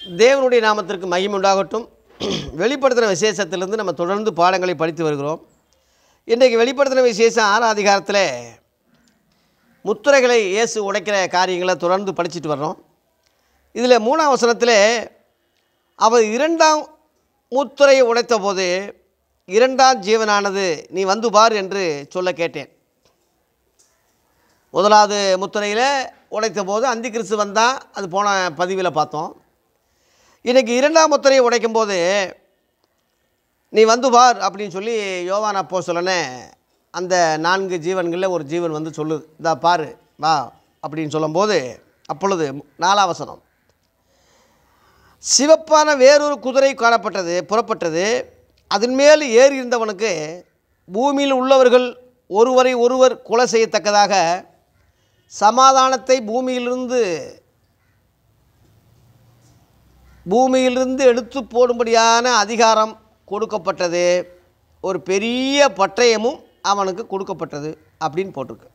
தேவனுடைய நாமத்திற்கு மகிமை உண்டாகட்டும் வெளிப்படுத்தின விசேஷத்திலிருந்து நம்ம தொடர்ந்து பாடங்களை படித்து வருகிறோம் இன்றைக்கு வெளிப்படுத்தின விசேஷம் ஆறாம் அதிகாரத்தில் முத்திரைகளை இயேசு உடைக்கிற காரியங்களை தொடர்ந்து படிச்சுட்டு வர்றோம் இதில் மூணாம் வசனத்தில் அவர் இரண்டாம் முத்திரையை உடைத்த போது இரண்டாம் ஜீவனானது நீ வந்து பார் என்று சொல்ல கேட்டேன் முதலாவது முத்திரையில் உடைத்த போது அந்தி கிறிஸ்து வந்தால் அது போன பதிவில் பார்த்தோம் இன்றைக்கி இரண்டாம் முத்திரையை உடைக்கும் போது நீ வந்து பார் அப்படின்னு சொல்லி யோவான் அப்போ சொல்லனே அந்த நான்கு ஜீவன்களில் ஒரு ஜீவன் வந்து சொல்லுது இந்தா பாரு வா அப்படின்னு சொல்லும்போது அப்பொழுது நாலாம் வசனம் சிவப்பான வேறொரு குதிரை காணப்பட்டது புறப்பட்டது அதன் மேல் ஏறி இருந்தவனுக்கு பூமியில் உள்ளவர்கள் ஒருவரை ஒருவர் கொலை செய்யத்தக்கதாக சமாதானத்தை பூமியிலிருந்து பூமியிலிருந்து எடுத்து போடும்படியான அதிகாரம் கொடுக்கப்பட்டது ஒரு பெரிய பட்டயமும் அவனுக்கு கொடுக்கப்பட்டது அப்படின்னு போட்டிருக்கு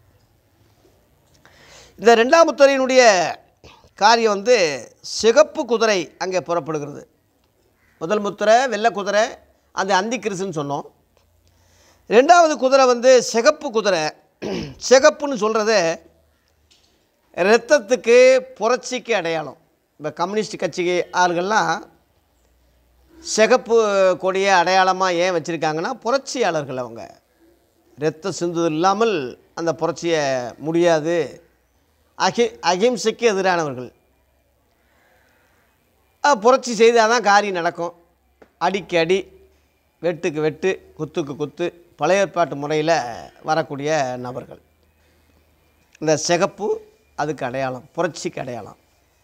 இந்த ரெண்டாம் முத்தரையினுடைய காரியம் வந்து சிகப்பு குதிரை அங்கே புறப்படுகிறது முதல் முத்திரை வெள்ளை குதிரை அந்த அந்தி கிறிஸ்துன்னு சொன்னோம் ரெண்டாவது குதிரை வந்து சிகப்பு குதிரை சிகப்புன்னு சொல்கிறது இரத்தத்துக்கு புரட்சிக்கு அடையாளம் இப்போ கம்யூனிஸ்ட் கட்சி ஆளுகள்லாம் சிகப்பு கொடியை அடையாளமாக ஏன் வச்சுருக்காங்கன்னா புரட்சியாளர்கள் அவங்க இரத்த சிந்துதல் இல்லாமல் அந்த புரட்சியை முடியாது அகி அகிம்சைக்கு எதிரானவர்கள் அஹ், புரட்சி செய்தால் தான் காரியம் நடக்கும் அடிக்கு அடி வெட்டுக்கு வெட்டு குத்துக்கு குத்து பழைய ஏற்பாட்டு முறையில் வரக்கூடிய நபர்கள் இந்த சிகப்பு அதுக்கு அடையாளம் புரட்சிக்கு அடையாளம்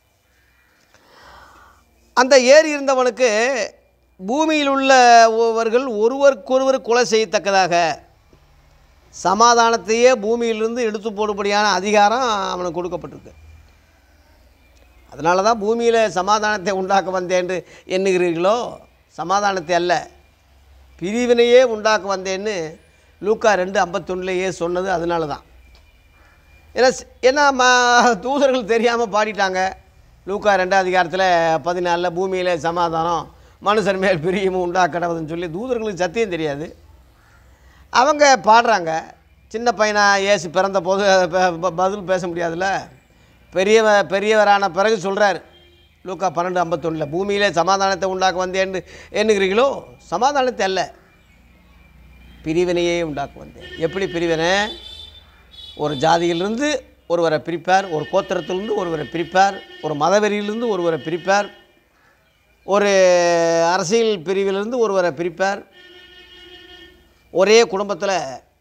அந்த ஏறி இருந்தவனுக்கு பூமியில் உள்ளவர்கள் ஒருவருக்கொருவர் கொலை செய்யத்தக்கதாக சமாதானத்தையே பூமியிலிருந்து எடுத்து போடும்படியான அதிகாரம் அவனுக்கு கொடுக்கப்பட்டிருக்கு அதனால தான் பூமியில் சமாதானத்தை உண்டாக்க வந்தேன்னு எண்ணுகிறீர்களோ சமாதானத்தை அல்ல பிரிவினையே உண்டாக்க வந்தேன்னு லூக்கா ரெண்டு ஐம்பத்தொன்னுலையே சொன்னது அதனால தான் ஏன்னா ஸ்- ஏன்னா ம தூதர்கள் தெரியாமல் பாடிட்டாங்க லூக்கா ரெண்டாம் அதிகாரத்தில் பதினாலில் பூமியில் சமாதானம் மனுஷன் மேல் பிரியமும் உண்டாக்கடவுதுன்னு சொல்லி தூதர்களுக்கு சத்தியம் தெரியாது அவங்க பாடுறாங்க சின்ன பையனா ஏசு பிறந்த போது ப- ப- பதில் பேச முடியாதுல்ல பெரியவ பெரியவரான பிறகு சொல்கிறார் லூக்கா பன்னெண்டு ஐம்பத்தொன்னில் பூமியிலே சமாதானத்தை உண்டாக்க வந்தேன்னு எண்ணுகிறீர்களோ சமாதானத்தை அல்ல பிரிவினையே உண்டாக்க வந்தேன் எப்படி பிரிவினை ஒரு ஜாதியிலிருந்து ஒருவரை பிரிப்பார் ஒரு கோத்திரத்திலிருந்து ஒருவரை பிரிப்பார் ஒரு மதவெறியிலிருந்து ஒருவரை பிரிப்பார் ஒரு அரசியல் பிரிவிலிருந்து ஒருவரை பிரிப்பார் ஒரே குடும்பத்தில்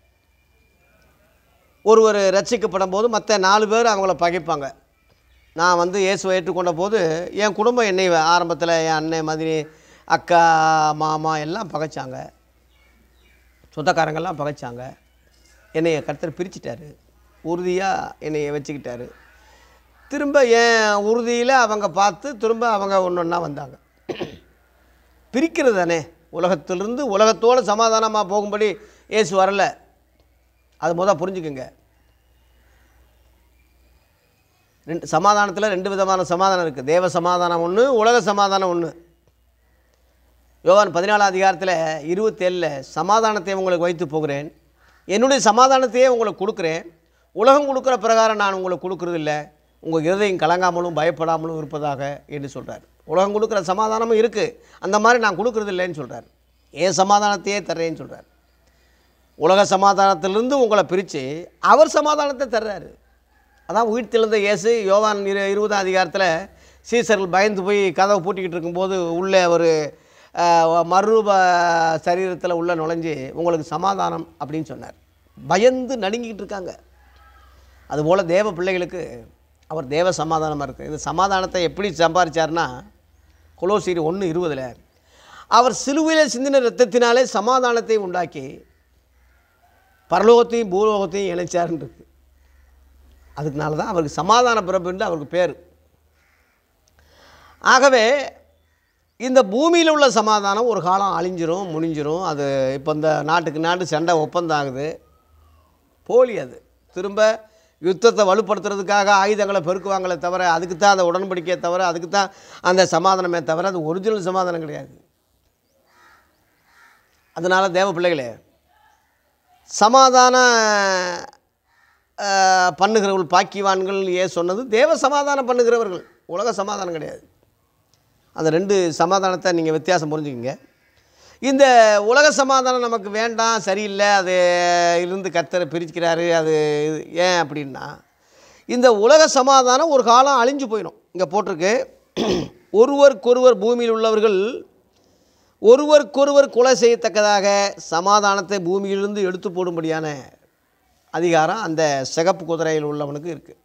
ஒருவர் ரட்சிக்கப்படும் போது மற்ற நாலு பேர் அவங்கள பகைப்பாங்க நான் வந்து இயேசுவை ஏற்றுக்கொண்ட போது என் குடும்பம் என்னை ஆரம்பத்தில் என் அண்ணன் மாதிரி அக்கா மாமா எல்லாம் பகைச்சாங்க சொந்தக்காரங்கெல்லாம் பகைச்சாங்க என்னைய கர்த்தர் பிரிச்சிட்டாரு உறுதியாக என்னைய வச்சுக்கிட்டாரு திரும்ப என் உறுதியில் அவங்க பார்த்து திரும்ப அவங்க ஒன்று ஒன்றா வந்தாங்க பிரிக்கிறது தானே உலகத்திலிருந்து உலகத்தோடு சமாதானமாக போகும்படி இயேசு வரல அது முத புரிஞ்சுக்குங்க ரெண்டு சமாதானத்தில் ரெண்டு விதமான சமாதானம் இருக்குது தேவ சமாதானம் ஒன்று உலக சமாதானம் ஒன்று யோவான் பதினாலாம் அதிகாரத்தில் இருபத்தேழில் சமாதானத்தை உங்களுக்கு வைத்து போகிறேன் என்னுடைய சமாதானத்தையே உங்களுக்கு கொடுக்குறேன் உலகம் கொடுக்குற பிரகாரம் நான் உங்களுக்கு கொடுக்குறது இல்லை உங்கள் இருதயம் கலங்காமலும் பயப்படாமலும் இருப்பதாக என்று சொல்கிறார் உலகம் கொடுக்குற சமாதானமும் இருக்குது அந்த மாதிரி நான் கொடுக்குறது இல்லைன்னு சொல்கிறார் ஏன் சமாதானத்தையே தர்றேன்னு சொல்கிறார் உலக சமாதானத்திலிருந்து உங்களை பிரித்து அவர் சமாதானத்தை தர்றாரு அதான் உயிர்த்தெழுந்த இயேசு யோவான் இரு இருபதாம் அதிகாரத்தில் சீசர்கள் பயந்து போய் கதவை பூட்டிக்கிட்டு இருக்கும்போது உள்ளே ஒரு அஹ், மறுரூப சரீரத்தில் உள்ள நுழைஞ்சு உங்களுக்கு சமாதானம் அப்படின்னு சொன்னார் பயந்து நடுங்கிக்கிட்டு இருக்காங்க அதுபோல் தேவ பிள்ளைகளுக்கு அவர் தேவ சமாதானமாக இருக்குது இந்த சமாதானத்தை எப்படி சம்பாரிச்சார்னா கொலோசீர் ஒன்று இருபதில் அவர் சிலுவையில் சிந்தின ரத்தத்தினாலே சமாதானத்தை உண்டாக்கி பரலோகத்தையும் பூலோகத்தையும் இணைச்சாருன்னு இருக்கு அதுக்குனால தான் அவருக்கு சமாதான பிறப்புன்னு அவருக்கு பேர் ஆகவே இந்த பூமியில் உள்ள சமாதானம் ஒரு காலம் அழிஞ்சிரும் முடிஞ்சிரும் அது இப்போ இந்த நாட்டுக்கு நாடு சண்டை ஒப்பந்தம் ஆகுது போலி அது திரும்ப யுத்தத்தை வலுப்படுத்துறதுக்காக ஆயுதங்களை பெருக்குவாங்களே தவிர அதுக்கு தான் அந்த உடன்படிக்கையை தவிர அதுக்கு தான் அந்த சமாதானமே தவிர அது ஒரிஜினல் சமாதானம் கிடையாது அதனால் தேவ பிள்ளைகளே சமாதான அஹ், பண்ணுகிறவர்கள் பாக்கிவான்கள் ஏன் சொன்னது தேவ சமாதானம் பண்ணுகிறவர்கள் உலக சமாதானம் கிடையாது அந்த ரெண்டு சமாதானத்தை நீங்கள் வித்தியாசம் புரிஞ்சுக்கங்க இந்த உலக சமாதானம் நமக்கு வேண்டாம் சரியில்லை அது இருந்து கத்தரை பிரிக்கிறாரு அது இது- ஏன் அப்படின்னா இந்த உலக சமாதானம் ஒரு காலம் அழிஞ்சு போயிடும் இங்கே போட்டிருக்கு ஒருவருக்கொருவர் பூமியில் உள்ளவர்கள் ஒருவருக்கொருவர் கொலை செய்யத்தக்கதாக சமாதானத்தை பூமியிலிருந்து எடுத்து போடும்படியான அதிகாரம் அந்த சிகப்பு குதிரையில் உள்ளவனுக்கு இருக்குது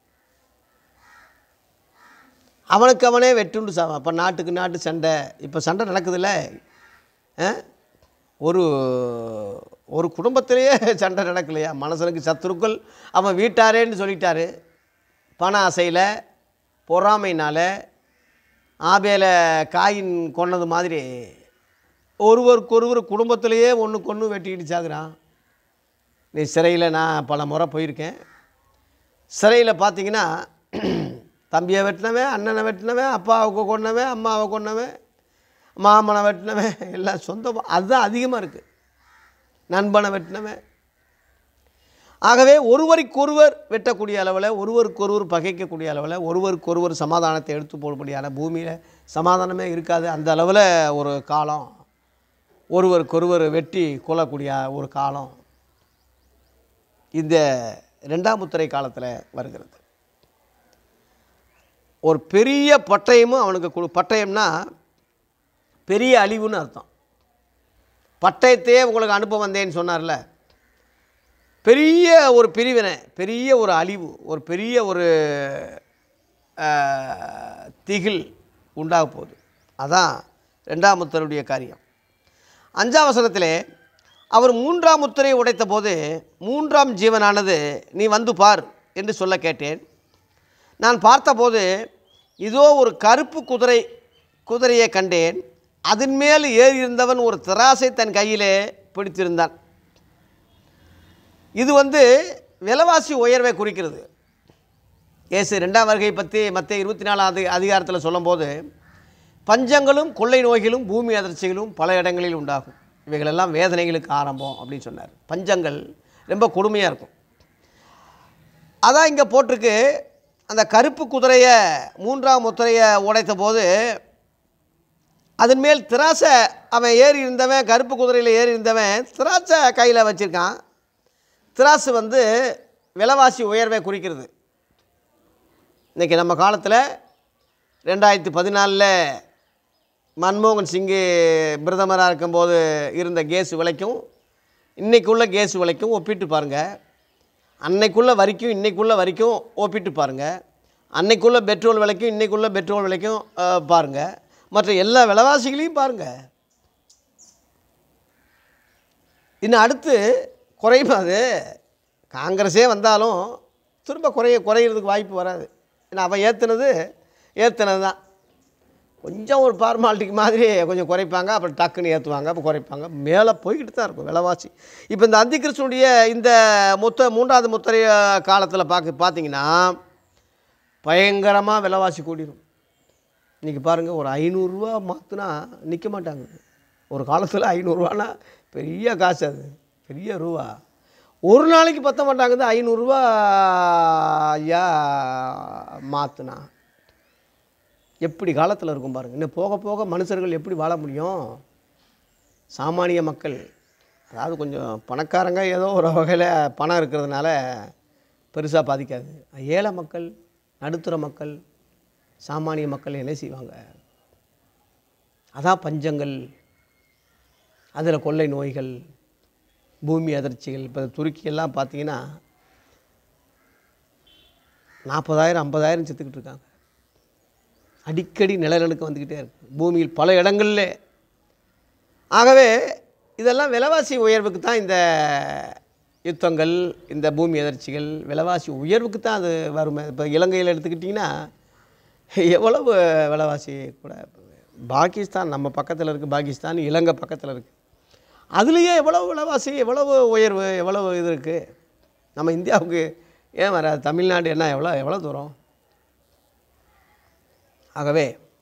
அவனுக்கு அவனே வெட்டுண்டு சாவான் இப்போ நாட்டுக்கு நாட்டு சண்டை இப்போ சண்டை நடக்குதுல்ல ஆ? ஒரு ஒரு குடும்பத்திலேயே சண்டை நடக்கலையா மனுஷனுக்கு சத்துருக்கள் அவன் வீட்டாரேன்னு சொல்லிட்டாரு பண ஆசையில் பொறாமைனால் ஆபேல காயின் கொன்னது மாதிரி ஒருவருக்கொருவர் குடும்பத்திலேயே ஒன்றுக்கு ஒன்று வெட்டிக்கிட்டு சாகுறான் நீ சிறையில் நான் பல முறை போயிருக்கேன் சிறையில் பார்த்தீங்கன்னா தம்பியை வெட்டினவன் அண்ணனை வெட்டினவன் அப்பாவை கொன்னவன் அம்மாவை கொன்னவன் மாமனை வெட்டினவன் எல்லாம் சொந்தம் அதுதான் அதிகமாக இருக்குது நண்பனை வெட்டினவன் ஆகவே ஒருவருக்கொருவர் வெட்டக்கூடிய அளவில் ஒருவருக்கொருவர் பகைக்கக்கூடிய அளவில் ஒருவருக்கொருவர் சமாதானத்தை எடுத்து போடும்படியான பூமியில் சமாதானமே இருக்காது அந்த அளவில் ஒரு காலம் ஒருவருக்கொருவர் வெட்டி கொல்லக்கூடிய ஒரு காலம் இந்த ரெண்டாம் முத்திரை காலத்தில் வருகிறது ஒரு பெரிய பட்டயமும் அவனுக்கு கொடு பட்டயம்னா பெரிய அழிவுன்னு அர்த்தம் பட்டயத்தையே உங்களுக்கு அனுப்ப வந்தேன்னு சொன்னார்ல பெரிய ஒரு பிரிவினை பெரிய ஒரு அழிவு ஒரு பெரிய ஒரு ஆஹ், திகில் உண்டாக போகுது அதான் ரெண்டாம் முத்தருடைய காரியம் அஞ்சாம் வசனத்திலே அவர் மூன்றாம் முத்திரையை உடைத்த போது மூன்றாம் ஜீவனானது நீ வந்து பார் என்று சொல்ல கேட்டேன் நான் பார்த்தபோது இதோ ஒரு கருப்பு குதிரை குதிரையை கண்டேன் அதன் மேல் ஏறியிருந்தவன் ஒரு திராசை தன் கையிலே பிடித்திருந்தான் இது வந்து விலைவாசி உயர்வை குறிக்கிறது இயேசு ரெண்டாம் வருகை பற்றி மற்ற இருபத்தி நாலாவது அதிகாரத்தில் சொல்லும்போது பஞ்சங்களும் கொள்ளை நோய்களும் பூமி அதிர்ச்சிகளும் பல இடங்களில் உண்டாகும் இவைகளெல்லாம் வேதனைகளுக்கு ஆரம்பம் அப்படின்னு சொன்னார் பஞ்சங்கள் ரொம்ப கொடுமையாக இருக்கும் அதான் இங்கே போட்டிருக்கு அந்த கருப்பு குதிரையை மூன்றாம் முத்திரையை உடைத்த போது அதன் மேல் திராசை அவன் ஏறி இருந்தவன் கருப்பு குதிரையில் ஏறி இருந்தவன் திராட்சை கையில் வச்சுருக்கான் திராசு வந்து விலைவாசி உயர்வை குறிக்கிறது இன்றைக்கி நம்ம காலத்தில் ரெண்டாயிரத்தி பதினாலில் மன்மோகன் சிங்கு பிரதமராக இருக்கும்போது இருந்த கேஸ் விலைக்கும் இன்றைக்குள்ள கேஸ் விலைக்கும் ஒப்பிட்டு பாருங்கள் அன்னைக்குள்ள வரைக்கும் இன்னைக்குள்ள வரைக்கும் ஒப்பிட்டு பாருங்கள் அன்னைக்குள்ள பெட்ரோல் விலைக்கும் இன்னைக்குள்ள பெட்ரோல் விலைக்கும் அஹ், பாருங்கள் மற்ற எல்லா விலைவாசிகளையும் பாருங்கள் இன்னும் அடுத்து குறையும் அது காங்கிரஸே வந்தாலும் திரும்ப குறைய குறையிறதுக்கு வாய்ப்பு வராது ஏன்னா அவன் ஏற்றுனது ஏற்றுனது தான் கொஞ்சம் ஒரு ஃபார்மாலிட்டிக்கு மாதிரி கொஞ்சம் குறைப்பாங்க அப்புறம் டக்குன்னு ஏற்றுவாங்க அப்போ குறைப்பாங்க மேலே போய்கிட்டு தான் இருக்கும் விலைவாசி இப்போ இந்த அந்திகிருஷ்ணனுடைய இந்த முத்த மூன்றாவது முத்திரைய காலத்தில் பார்க்க பார்த்தீங்கன்னா பயங்கரமாக விலைவாசி கூடிரும் இன்றைக்கி பாருங்கள் ஒரு ஐநூறுரூவா மாற்றினா நிற்க மாட்டாங்க ஒரு காலத்தில் ஐநூறுரூவானா பெரிய காசு அது பெரிய ரூபா ஒரு நாளைக்கு பத்த மாட்டாங்குது ஐநூறுரூவா ஐயா மாற்றினா எப்படி காலத்தில் இருக்கும் பாருங்கள் இன்னும் போக போக மனுஷர்கள் எப்படி வாழ முடியும் சாமானிய மக்கள் அதாவது கொஞ்சம் பணக்காரங்க ஏதோ ஒரு வகையில் பணம் இருக்கிறதுனால பெருசாக பாதிக்காது ஏழை மக்கள் நடுத்தர மக்கள் சாமானிய மக்கள் என்ன செய்வாங்க அதான் பஞ்சங்கள் அதில் கொள்ளை நோய்கள் பூமி அதிர்ச்சிகள் இப்போ துருக்கியெல்லாம் பார்த்தீங்கன்னா நாற்பதாயிரம் ஐம்பதாயிரம் செத்துக்கிட்டு இருக்காங்க அடிக்கடி நிலநடுக்கம் வந்துக்கிட்டே இருக்கு பூமியில் பல இடங்கள்ல ஆகவே இதெல்லாம் விலைவாசி உயர்வுக்கு தான் இந்த யுத்தங்கள் இந்த பூமி அதிர்ச்சிகள் விலைவாசி உயர்வுக்கு தான் அது வருமே இப்போ இலங்கையில் எடுத்துக்கிட்டிங்கன்னா எவ்வளவு விலைவாசி கூட பாகிஸ்தான் நம்ம பக்கத்தில் இருக்குது பாகிஸ்தான் இலங்கை பக்கத்தில் இருக்குது அதுலேயே எவ்வளவு விலைவாசி எவ்வளவு உயர்வு எவ்வளவு இது இருக்குது நம்ம இந்தியாவுக்கு ஏன் வராது தமிழ்நாடு என்ன எவ்வளோ எவ்வளோ தூரம் ஆகவே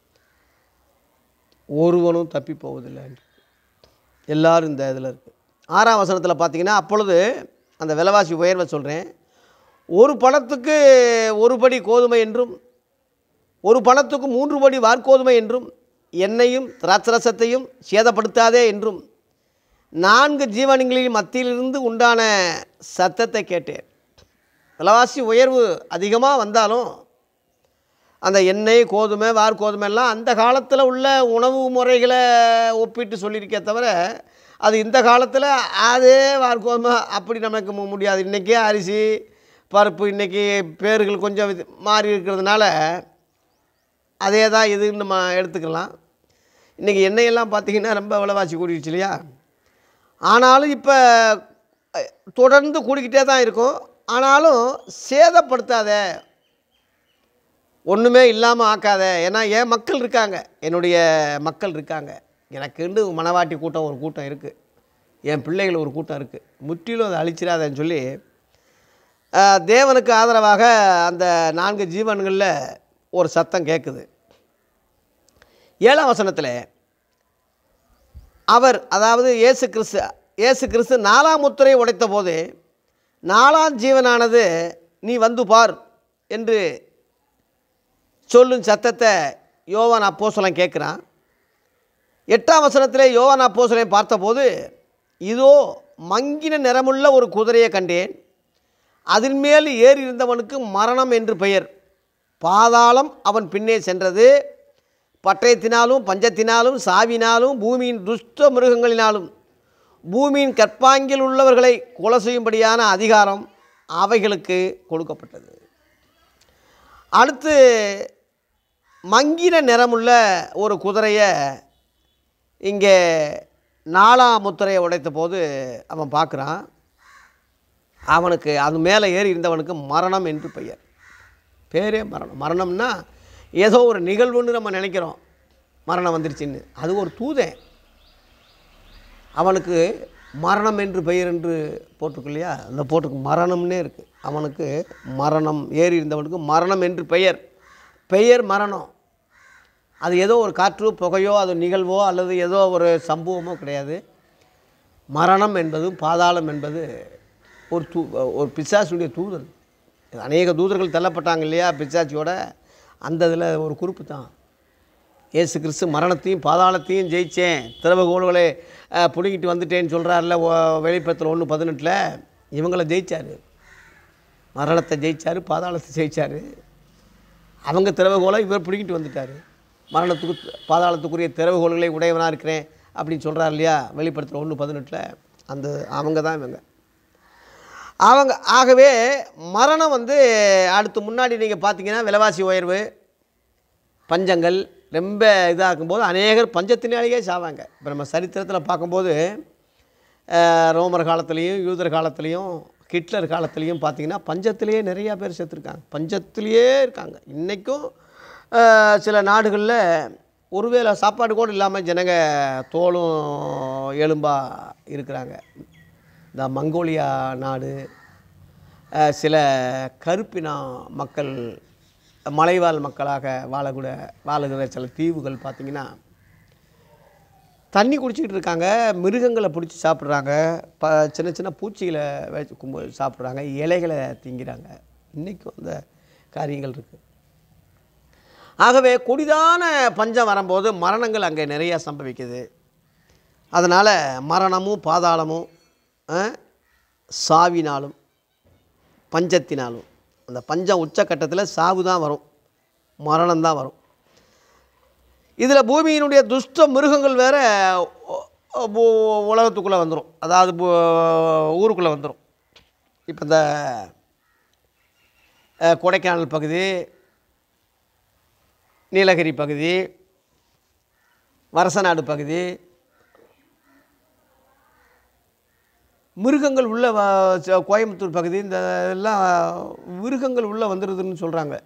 ஒருவனும் தப்பி போவதில்லை எல்லாரும் இந்த இதில் இருக்குது ஆறாம் வசனத்தில் பார்த்தீங்கன்னா அப்பொழுது அந்த விலைவாசி உயர்வை சொல்கிறேன் ஒரு பணத்துக்கு ஒரு படி கோதுமை என்றும் ஒரு பணத்துக்கு மூன்று படி வார்கோதுமை என்றும் எண்ணெயும் திராட்சரசத்தையும் சேதப்படுத்தாதே என்றும் நான்கு ஜீவனங்களின் மத்தியிலிருந்து உண்டான சத்தத்தை கேட்டேன் விலைவாசி உயர்வு அதிகமாக வந்தாலும் அந்த எண்ணெய் கோதுமை வார்கோதுமை எல்லாம் அந்த காலத்தில் உள்ள உணவு முறைகளை ஒப்பிட்டு சொல்லியிருக்கே தவிர அது இந்த காலத்தில் அதே வார்கோதுமை அப்படி நமக்கு மு- முடியாது இன்றைக்கே அரிசி பருப்பு இன்றைக்கி பேர்கள் கொஞ்சம் இது மாறி இருக்கிறதுனால அதே தான் இதுன்னு நம்ம எடுத்துக்கலாம் இன்றைக்கி எண்ணெயெல்லாம் பார்த்திங்கன்னா ரொம்ப விலைவாசி கூடிடுச்சு இல்லையா ஆனாலும் இப்போ அஹ், தொடர்ந்து கூடிக்கிட்டே தான் இருக்கும் ஆனாலும் சேதப்படுத்தாத ஒன்றுமே இல்லாமல் ஆக்காத ஏன்னா என் மக்கள் இருக்காங்க என்னுடைய மக்கள் இருக்காங்க எனக்குண்டு மணவாட்டி கூட்டம் ஒரு கூட்டம் இருக்குது என் பிள்ளைகள் ஒரு கூட்டம் இருக்குது முற்றிலும் அதை அழிச்சிடாதேன்னு சொல்லி ஆஹ், தேவனுக்கு ஆதரவாக அந்த நான்கு ஜீவன்களில் ஒரு சத்தம் கேட்குது ஏழாம் வசனத்தில் அவர் அதாவது இயேசு கிறிஸ்து இயேசு கிறிஸ்து நாலாம் முத்திரை உடைத்த போது நாலாம் ஜீவனானது நீ வந்து பார் என்று சொல்லும் சத்தத்தை யோவான் அப்போஸ்தலன் கேட்குறான் எட்டாம் வசனத்திலே யோவான் அப்போஸ்தலன் பார்த்தபோது இதோ மங்கின நிறமுள்ள ஒரு குதிரையை கண்டேன் அதன் மேல் ஏறி இருந்தவனுக்கு மரணம் என்று பெயர் பாதாளம் அவன் பின்னே சென்றது பட்டயத்தினாலும் பஞ்சத்தினாலும் சாவினாலும் பூமியின் துஷ்ட மிருகங்களினாலும் பூமியின் கற்பாங்கில் உள்ளவர்களை கொலை செய்யும்படியான அதிகாரம் அவைகளுக்கு கொடுக்கப்பட்டது அடுத்து மங்கின நிறமுள்ள ஒரு குதிரையை இங்கே நாலாம் முத்திரையை உடைத்த போது அவன் பார்க்குறான் அவனுக்கு அது மேலே ஏறி இருந்தவனுக்கு மரணம் என்று பெயர் பேரே மரணம் மரணம்னா ஏதோ ஒரு நிகழ்வுன்னு நம்ம நினைக்கிறோம் மரணம் வந்துருச்சுன்னு அது ஒரு தூதன் அவனுக்கு மரணம் என்று பெயர் என்று போட்டிருக்கு இல்லையா அந்த போட்டுக்கு மரணம்னே இருக்குது அவனுக்கு மரணம் ஏறி இருந்தவனுக்கு மரணம் என்று பெயர் பெயர் மரணம் அது ஏதோ ஒரு காற்று புகையோ அது நிகழ்வோ அல்லது ஏதோ ஒரு சம்பவமோ கிடையாது மரணம் என்பது பாதாளம் என்பது ஒரு தூ ஒரு பிசாசுடைய தூதர் அநேக தூதர்கள் தள்ளப்பட்டாங்க இல்லையா பிசாச்சியோட அந்த இதில் ஒரு குறிப்பு தான் இயேசு கிறிஸ்து மரணத்தையும் பாதாளத்தையும் ஜெயித்தேன் திறவுகோள்களை அஹ், பிடுங்கிட்டு வந்துட்டேன்னு சொல்கிறாருல வெளிப்படத்தில் ஒன்று பதினெட்டில் இவங்கள ஜெயிச்சார் மரணத்தை ஜெயிச்சார் பாதாளத்தை ஜெயிச்சார் அவங்க திறவுகோலை இவர் பிடிக்கிட்டு வந்துட்டார் மரணத்துக்கு பாதாளத்துக்குரிய திறவுகோள்களை உடையவனாக இருக்கிறேன் அப்படின்னு சொல்கிறார் இல்லையா வெளிப்படுத்துகிற ஒன்று பதினெட்டில் அந்த அவங்க தான் இவங்க அவங்க ஆகவே மரணம் வந்து அடுத்து முன்னாடி நீங்கள் பார்த்தீங்கன்னா விலைவாசி உயர்வு பஞ்சங்கள் ரொம்ப இதாகும்போது அநேகர் பஞ்சத்தினாலேயே சாவாங்க இப்போ நம்ம சரித்திரத்தில் பார்க்கும்போது அஹ், ரோமர் காலத்துலேயும் யூதர் காலத்துலேயும் ஹிட்லர் காலத்துலேயும் பார்த்தீங்கன்னா பஞ்சத்திலேயே நிறையா பேர் செத்துருக்காங்க பஞ்சத்திலேயே இருக்காங்க இன்றைக்கும் அஹ், சில நாடுகளில் ஒருவேளை சாப்பாடு கூட இல்லாமல் ஜனங்க தோலும் எலும்பாக இருக்கிறாங்க இந்த மங்கோலியா நாடு அஹ், சில கருப்பினா மக்கள் மலைவாழ் மக்களாக வாழக்கூட வாழுகிற சில தீவுகள் பார்த்திங்கன்னா தண்ணி குடிச்சிக்கிட்டு இருக்காங்க மிருகங்களை பிடிச்சி சாப்பிட்றாங்க ப சின்ன சின்ன பூச்சிகளை வச்சு கும்ப சாப்பிட்றாங்க இலைகளை திங்கிறாங்க இன்றைக்கும் அந்த காரியங்கள் இருக்குது ஆகவே கொடிதான பஞ்சம் வரும்போது மரணங்கள் அங்கே நிறையா சம்பவிக்குது அதனால் மரணமும் பாதாளமும் அஹ், சாவினாலும் பஞ்சத்தினாலும் அந்த பஞ்சம் உச்சக்கட்டத்தில் சாவு தான் வரும் மரணம் தான் வரும் இதில் பூமியினுடைய துஷ்ட மிருகங்கள் வேற உலகத்துக்குள்ளே வந்துடும் அதாவது ஊருக்குள்ளே வந்துடும் இப்போ இந்த அஹ், கொடைக்கானல் பகுதி நீலகிரி பகுதி வரசநாடு பகுதி மிருகங்கள் உள்ள வ- ச- கோயம்புத்தூர் பகுதி இந்த எல்லாம் மிருகங்கள் உள்ளே வந்துடுதுன்னு சொல்கிறாங்க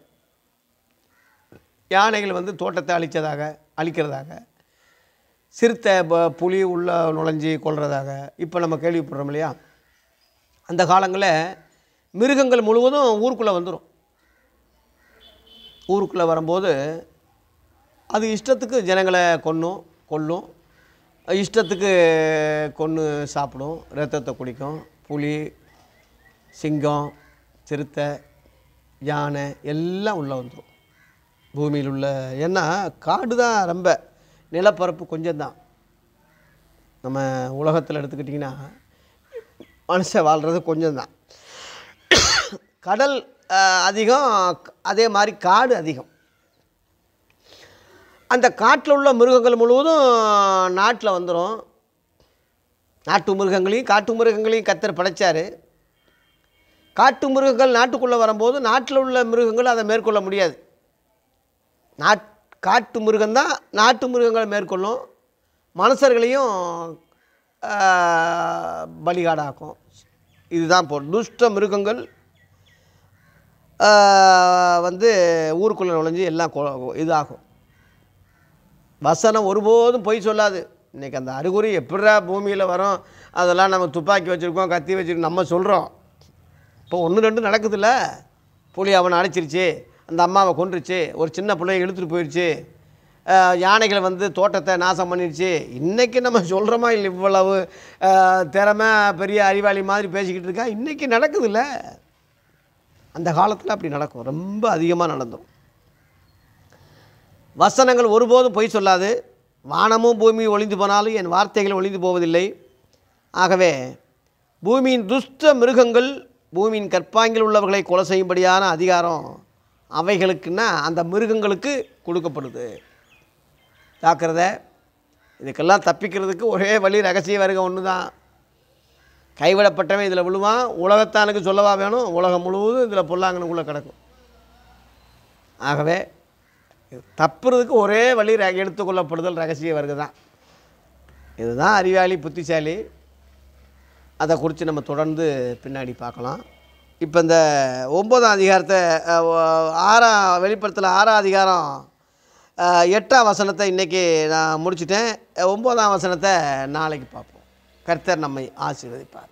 யானைகள் வந்து தோட்டத்தை அழித்ததாக அழிக்கிறதாக சிறுத்தை ப- புலி உள்ள நுழைஞ்சி கொள்றதாக இப்போ நம்ம கேள்விப்படுறோம் இல்லையா அந்த காலங்களில் மிருகங்கள் முழுவதும் ஊருக்குள்ளே வந்துடும் ஊருக்குள்ளே வரும்போது அது இஷ்டத்துக்கு ஜனங்களை கொன்னும் கொல்லும் இஷ்டத்துக்கு கொன்று சாப்பிடும் ரத்தத்தை குடிக்கும் புலி சிங்கம் சிறுத்தை யானை எல்லாம் உள்ளே வந்துடும் பூமியில் உள்ள ஏன்னா காடு தான் ரொம்ப நிலப்பரப்பு கொஞ்சம்தான் நம்ம உலகத்தில் எடுத்துக்கிட்டிங்கன்னா மனுஷன் வாழ்கிறது கொஞ்சம்தான் கடல் அஹ், அதிகம் அதே மாதிரி காடு அதிகம் அந்த காட்டில் உள்ள மிருகங்கள் முழுவதும் நாட்டில் வந்துடும் நாட்டு மிருகங்களையும் காட்டு மிருகங்களையும் கத்தர் படைச்சார் காட்டு மிருகங்கள் நாட்டுக்குள்ளே வரும்போது நாட்டில் உள்ள மிருகங்கள் அதை மேற்கொள்ள முடியாது நாட் காட்டு மிருகம்தான் நாட்டு மிருகங்களை மேற்கொள்ளும் மனுஷர்களையும் ஆஹ், பலிகாடாக்கும் இதுதான் போ துஷ்ட மிருகங்கள் ஆஹ், வந்து ஊருக்குள்ளே நுழைஞ்சு எல்லாம் கொ- இதாகும் வசனம் ஒருபோதும் பொய் சொல்லாது இன்றைக்கி அந்த அறிகுறி எப்படிடா பூமியில் வரும் அதெல்லாம் நம்ம துப்பாக்கி வச்சுருக்கோம் கத்தி வச்சுருக்கோம் நம்ம சொல்கிறோம் இப்போ ஒன்று ரெண்டு நடக்குதுல்ல புலி அவனை அழைச்சிருச்சு அந்த அம்மாவை கொன்றுச்சு ஒரு சின்ன பிள்ளைய இழுத்துட்டு போயிடுச்சு அஹ், யானைகளை வந்து தோட்டத்தை நாசம் பண்ணிடுச்சு இன்றைக்கி நம்ம சொல்கிறோமா இல்லை இவ்வளவு அஹ், திறமை பெரிய அறிவாளி மாதிரி பேசிக்கிட்டு இருக்கா இன்றைக்கி நடக்குதுல்ல அந்த காலத்தில் அப்படி நடக்கும் ரொம்ப அதிகமாக நடந்துடும் வசனங்கள் ஒருபோதும் பொய் சொல்லாது வானமும் பூமியும் ஒளிந்து போனாலும் என் வார்த்தைகள் ஒளிந்து போவதில்லை ஆகவே பூமியின் துஷ்ட மிருகங்கள் பூமியின் கற்பாங்கில் உள்ளவர்களை கொலை செய்யும்படியான அதிகாரம் அவைகளுக்குன்னா அந்த மிருகங்களுக்கு கொடுக்கப்படுது ஜாக்கிரதை இதுக்கெல்லாம் தப்பிக்கிறதுக்கு ஒரே வழி ரகசிய வருகை ஒன்று தான் கைவிடப்பட்டவன் இதில் விழுவான் உலகத்தானுக்கு சொல்லவா வேணும் உலகம் முழுவதும் இதில் பொல்லாங்கனுக்குள்ளே கிடக்கும் ஆகவே இது தப்புறதுக்கு ஒரே வழி ர எடுத்துக்கொள்ளப்படுதல் ரகசிய வருகை தான் இதுதான் அறிவாளி புத்திசாலி அதை குறித்து நம்ம தொடர்ந்து பின்னாடி பார்க்கலாம் இப்போ இந்த ஒன்பதாம் அதிகாரத்தை அஹ், ஒ- ஆறாம் வெளிப்படுத்தல ஆறாம் அதிகாரம் அஹ், எட்டாம் வசனத்தை இன்றைக்கி நான் முடிச்சிட்டேன் ஒன்பதாம் வசனத்தை நாளைக்கு பார்ப்போம் கர்த்தர் நம்மை ஆசீர்வதிப்பார்